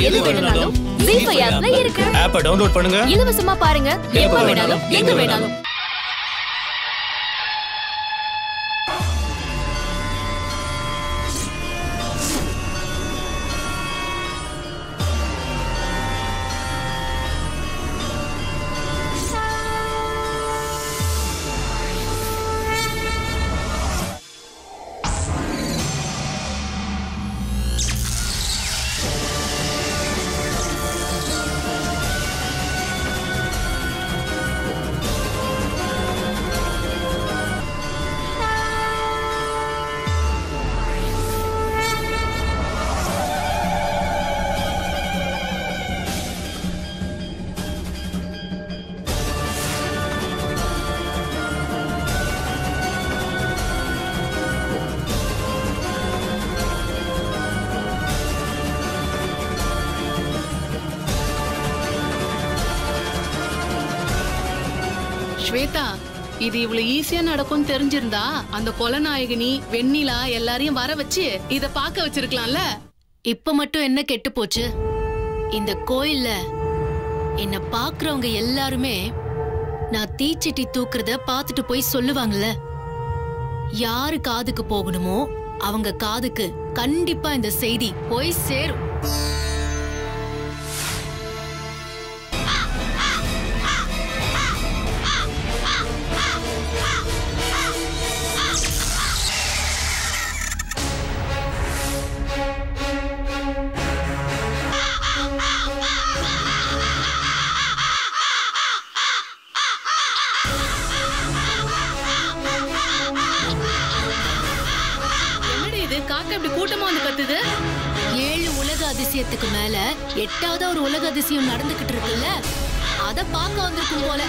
எது வேணும்னாலும் ஜீ ஃபைவ் ஆப்ல இருக்கு ஆப்பை டவுன்லோட் பண்ணுங்க இலவசமா பாருங்க எப்ப வேணாலும் எங்க வேணாலும் ஸ்வேதா இது இவ்வளவு ஈஸியா நடக்கும்னு தெரிஞ்சிருந்தா அந்த கொலநாயகினி வெண்ணிலா எல்லாரையும் வர வச்சு இத பாக்க வச்சிருக்கலாம்ல இப்ப மட்டும் என்ன கெட்டு போச்சு இந்த கோயில்ல என்ன பாக்குறவங்க எல்லாருமே நான் தீச்சட்டி தூக்குறத பார்த்துட்டு போய் சொல்லுவாங்கல்ல யாரு காதுக்கு போகணுமோ அவங்க காதுக்கு கண்டிப்பா இந்த செய்தி போய் சேரும் என்னடி இது காக்கா இப்படி கூட்டமா வந்து கத்துது ஏழு உலக அதிசயத்துக்கு மேல எட்டாவது ஒரு உலக அதிசயம் நடந்துகிட்டு இருக்குல்ல அத பார்க்க வந்திருக்கும் போல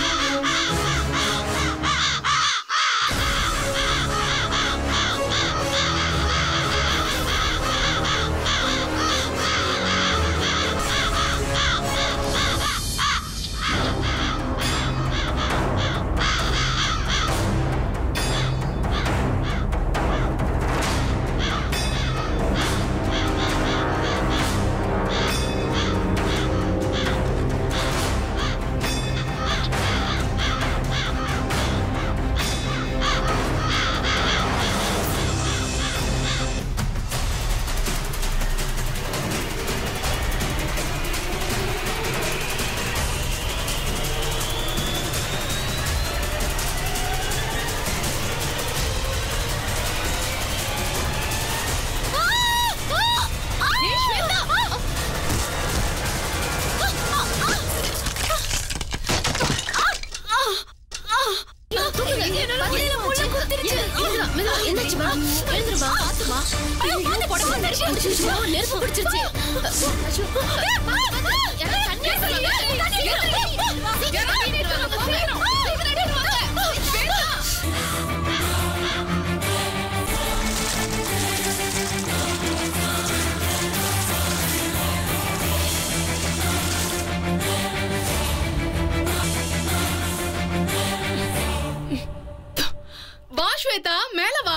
வா ஸ்வேதா மேல வா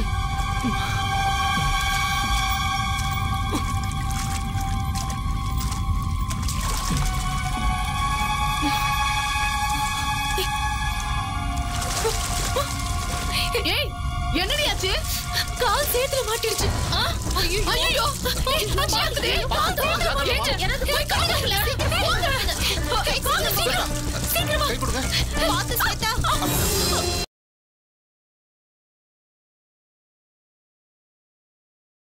ஏய் என்னடி ஆச்சு கால் சேத்துல மாட்டிடுச்சு ஐயோ பாத்துடே பாத்து